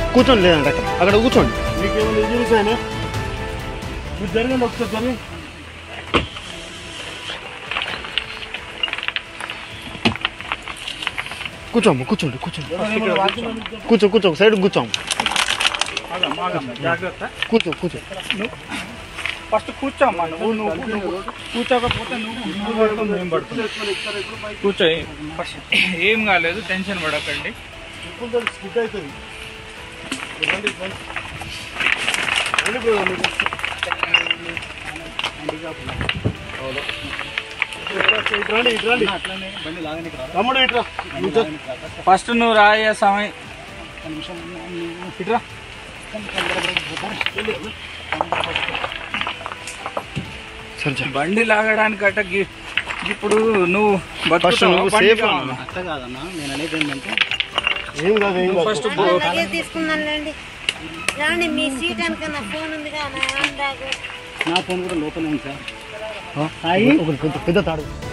కూర్చోండి లేదండి అక్కడ అక్కడ కూర్చోండి మీకేమైనా ఇంజరీస్ అయినా మీరు జరగండి ఒకసారి జరిగి కూర్చోమ్మ కూర్చోండి కూర్చోండి కూర్చో కూర్చో సైడ్ కూర్చోమ్మ జాగ్రత్త కూర్చో కూర్చో ఫస్ట్ కూర్చోమ్మా నువ్వు నువ్వు నువ్వు కూర్చోకపోతే నువ్వు నువ్వు పడుతుంది మేము పడుతుంది కూర్చో ఫస్ట్ ఏం కాలేదు టెన్షన్ పడకండి ఇప్పుడు స్కిట్ అవుతుంది రండి, రండి. రండి బ్రో, మీకు. ఇటు రండి ఇటు రండి తమ్ముడు ఇట్రా కూర్చో. ఫస్ట్ నువ్వు రాయ సమయం ఇట్రా సరే బండి లాగడానికి అట గి- ఇప్పుడు నువ్వు ఫస్ట్ నువ్వు సేఫ్ అట్ట కాదన్నా నేను అనేది ఏంటంటే ఏం కాదు ఏం కాదు ఫస్ట్ లగేజ్ తీసుకున్నాను లేండి రాండి మీ సీట్ వెనక నా ఫోన్ ఉందిగా నా హ్యాండ్ బ్యాగ్ నా ఫోన్ కూడా లోపలే ఉంది సార్ ఒక పెద్ద పెద్ద తాడు